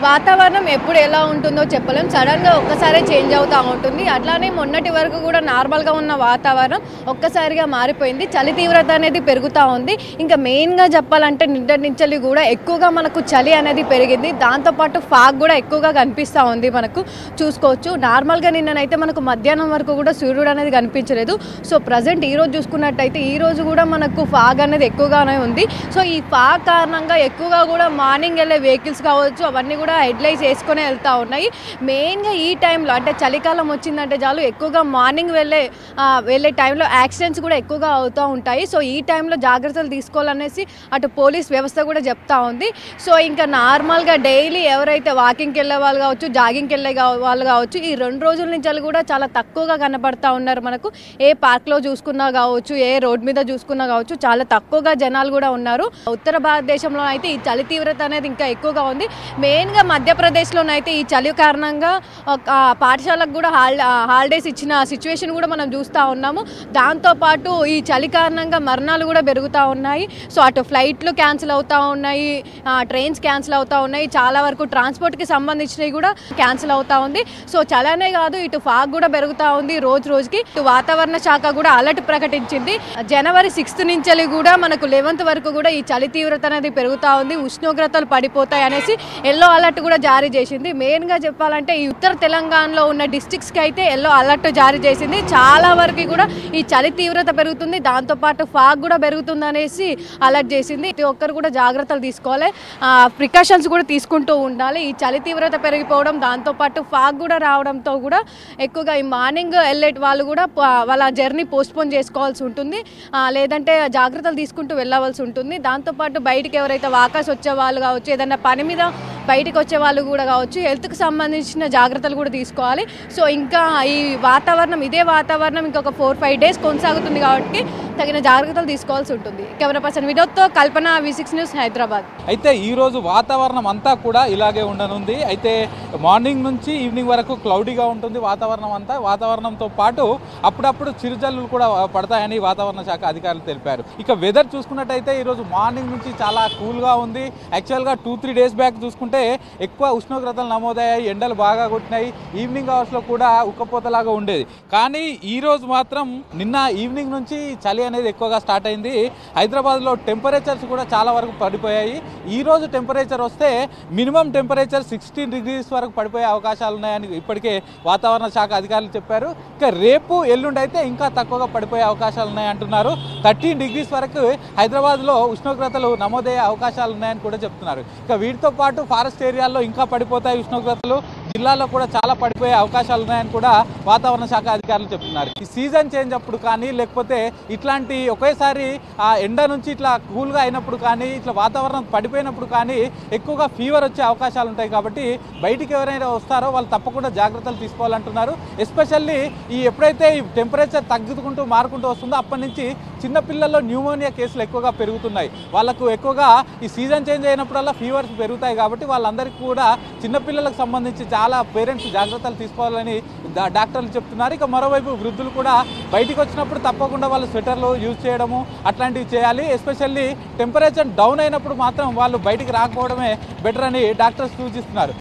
వాతావరణం ఎప్పుడు ఎలా ఉంటుందో చెప్పలేం సడన్గా ఒక్కసారి చేంజ్ అవుతూ ఉంటుంది అట్లానే మొన్నటి వరకు కూడా నార్మల్గా ఉన్న వాతావరణం ఒక్కసారిగా మారిపోయింది చలి తీవ్రత అనేది పెరుగుతూ ఉంది ఇంకా మెయిన్గా చెప్పాలంటే నిన్నటి నుంచి కూడా ఎక్కువగా మనకు చలి అనేది పెరిగింది దాంతోపాటు ఫాగ్ కూడా ఎక్కువగా కనిపిస్తూ ఉంది మనకు చూసుకోవచ్చు నార్మల్గా నిన్ననైతే మనకు మధ్యాహ్నం వరకు కూడా సూర్యుడు అనేది కనిపించలేదు సో ప్రజెంట్ ఈ రోజు చూసుకున్నట్టయితే ఈ రోజు కూడా మనకు ఫాగ్ అనేది ఎక్కువగానే ఉంది సో ఈ ఫాగ్ కారణంగా ఎక్కువగా కూడా మార్నింగ్ వెళ్ళే వెహికల్స్ కావచ్చు అవన్నీ కూడా హెడ్లైట్స్ వేసుకొని వెళ్తూ ఉన్నాయి మెయిన్గా ఈ టైంలో అంటే చలికాలం వచ్చిందంటే చాలు ఎక్కువగా మార్నింగ్ వెళ్ళే ఆ, వెళ్ళే టైంలో యాక్సిడెంట్స్ కూడా ఎక్కువగా అవుతూ ఉంటాయి సో ఈ టైంలో జాగ్రత్తలు తీసుకోవాలనేసి అటు పోలీస్ వ్యవస్థ కూడా చెప్తా ఉంది సో ఇంకా నార్మల్గా డైలీ ఎవరైతే వాకింగ్కి వెళ్ళే వాళ్ళు కావచ్చు జాగింగ్కి వెళ్ళే గా- వాళ్ళు కావచ్చు ఈ రెండు రోజుల నుంచి కూడా చాలా తక్కువగా కనపడతా ఉన్నారు మనకు ఏ పార్క్లో చూసుకున్నా కావచ్చు ఏ రోడ్ మీద చూసుకున్నా కావచ్చు చాలా తక్కువగా జనాలు కూడా ఉన్నారు ఉత్తర భారతదేశంలో అయితే ఈ చలి తీవ్రత అనేది ఇంకా ఎక్కువగా ఉంది మెయిన్గా మధ్యప్రదేశ్లోనైతే ఈ చలి కారణంగా ఒక పాఠశాలకు కూడా హాల్ హాలిడేస్ ఇచ్చిన సిచ్యువేషన్ కూడా మనం చూస్తూ ఉన్నాము దాంతోపాటు ఈ చలి కారణంగా మరణాలు కూడా పెరుగుతూ ఉన్నాయి సో అటు ఫ్లైట్లు క్యాన్సిల్ అవుతూ ఉన్నాయి ఆ, ట్రైన్స్ క్యాన్సిల్ అవుతూ ఉన్నాయి చాలా వరకు ట్రాన్స్పోర్ట్కి సంబంధించినవి కూడా క్యాన్సిల్ అవుతా ఉంది సో చలనే కాదు ఇటు ఫాగ్ కూడా పెరుగుతూ ఉంది రోజు రోజుకి ఇటు వాతావరణ శాఖ కూడా అలర్ట్ ప్రకటించింది జనవరి సిక్స్త్ నుంచి కూడా మనకు లెవెన్త్ వరకు కూడా ఈ చలి తీవ్రత అనేది పెరుగుతూ ఉంది ఉష్ణోగ్రతలు పడిపోతాయి అనేసి ఎల్లో అలర్ట్ కూడా జారీ చేసింది మెయిన్ గా చెప్పాలంటే ఈ ఉత్తర తెలంగాణలో ఉన్న డిస్ట్రిక్ట్స్ కి అయితే ఎల్లో అలర్ట్ జారీ చేసింది చాలా వరకు కూడా ఈ చలి తీవ్రత పెరుగుతుంది దాంతో పాటు ఫాగ్ కూడా పెరుగుతుంది అనేసి అలర్ట్ చేసింది ప్రతి ఒక్కరు కూడా జాగ్రత్తలు తీసుకోవాలి ప్రికాషన్స్ కూడా తీసుకుంటూ ఉండాలి ఈ చలి తీవ్రత పెరిగిపోవడం దాంతో పాటు ఫాగ్ కూడా రావడంతో కూడా ఎక్కువగా ఈ మార్నింగ్ వెళ్ళే వాళ్ళు కూడా ప- వాళ్ళ జర్నీ పోస్ట్పోన్ చేసుకోవాల్సి ఉంటుంది ఆ, లేదంటే జాగ్రత్తలు తీసుకుంటూ వెళ్ళవలసి ఉంటుంది దాంతోపాటు బయటికి ఎవరైతే వాకాస్ వచ్చే వాళ్ళు కావచ్చు ఏదైనా పని మీద బయటికి వచ్చే వాళ్ళు కూడా కావచ్చు హెల్త్కి సంబంధించిన జాగ్రత్తలు కూడా తీసుకోవాలి సో ఇంకా ఈ వాతావరణం ఇదే వాతావరణం ఇంకొక ఫోర్ ఫైవ్ డేస్ కొనసాగుతుంది కాబట్టి తగిన జాగ్రత్తలు తీసుకోవాల్సి ఉంటుంది కెమెరా పర్సన్ వినోద్తో Kalpana V six news Hyderabad అయితే ఈ రోజు వాతావరణం అంతా కూడా ఇలాగే ఉండనుంది అయితే మార్నింగ్ నుంచి ఈవినింగ్ వరకు క్లౌడీగా ఉంటుంది వాతావరణం అంతా వాతావరణంతో పాటు అప్పుడప్పుడు చిరుజల్లులు కూడా పడతాయని వాతావరణ శాఖ అధికారులు తెలిపారు ఇక వెదర్ చూసుకున్నట్టయితే ఈరోజు మార్నింగ్ నుంచి చాలా కూల్గా ఉంది యాక్చువల్గా టూ త్రీ డేస్ బ్యాక్ చూసుకుంటే ఎక్కువ ఉష్ణోగ్రతలు నమోదయ్యాయి ఎండలు బాగా కొట్టినాయి ఈవినింగ్ అవర్స్లో కూడా ఉక్కపోతలాగా ఉండేది కానీ ఈ రోజు మాత్రం నిన్న ఈవినింగ్ నుంచి చలి అనేది ఎక్కువగా స్టార్ట్ అయింది హైదరాబాద్లో టెంపరేచర్స్ కూడా చాలా వరకు పడిపోయాయి ఈ రోజు టెంపరేచర్ వస్తే మినిమం టెంపరేచర్ సిక్స్టీన్ డిగ్రీస్ వరకు పడిపోయే అవకాశాలు ఉన్నాయని ఇప్పటికే వాతావరణ శాఖ అధికారులు చెప్పారు ఇక రేపు ఎల్లుండి అయితే ఇంకా తక్కువగా పడిపోయే అవకాశాలు ఉన్నాయంటున్నారు థర్టీన్ డిగ్రీస్ వరకు హైదరాబాద్లో ఉష్ణోగ్రతలు నమోదయ్యే అవకాశాలు ఉన్నాయని కూడా చెప్తున్నారు ఇక వీటితో పాటు ఫారెస్ట్ ఏరియాల్లో ఇంకా పడిపోతాయి ఉష్ణోగ్రతలు జిల్లాలో కూడా చాలా పడిపోయే అవకాశాలు ఉన్నాయని కూడా వాతావరణ శాఖ అధికారులు చెప్తున్నారు ఈ సీజన్ చేంజ్ అప్పుడు కానీ లేకపోతే ఇట్లాంటి ఒకేసారి ఆ ఎండ నుంచి ఇట్లా కూల్గా అయినప్పుడు కానీ ఇట్లా వాతావరణం పడిపోయినప్పుడు కానీ ఎక్కువగా ఫీవర్ వచ్చే అవకాశాలు ఉంటాయి కాబట్టి బయటికి ఎవరైనా వస్తారో వాళ్ళు తప్పకుండా జాగ్రత్తలు తీసుకోవాలంటున్నారు ఎస్పెషల్లీ ఈ ఎప్పుడైతే ఈ టెంపరేచర్ తగ్గుకుంటూ మారుకుంటూ వస్తుందో అప్పటి నుంచి చిన్నపిల్లల్లో న్యూమోనియా కేసులు ఎక్కువగా పెరుగుతున్నాయి వాళ్ళకు ఎక్కువగా ఈ సీజన్ చేంజ్ అయినప్పుడల్లా ఫీవర్స్ పెరుగుతాయి కాబట్టి వాళ్ళందరికీ కూడా చిన్నపిల్లలకు సంబంధించి చాలా పేరెంట్స్ జాగ్రత్తలు తీసుకోవాలని డా- డాక్టర్లు చెప్తున్నారు ఇక మరోవైపు వృద్ధులు కూడా బయటికి వచ్చినప్పుడు తప్పకుండా వాళ్ళు స్వెటర్లు యూజ్ చేయడము అట్లాంటివి చేయాలి ఎస్పెషల్లీ టెంపరేచర్ డౌన్ అయినప్పుడు మాత్రం వాళ్ళు బయటికి రాకపోవడమే బెటర్ అని డాక్టర్స్ సూచిస్తున్నారు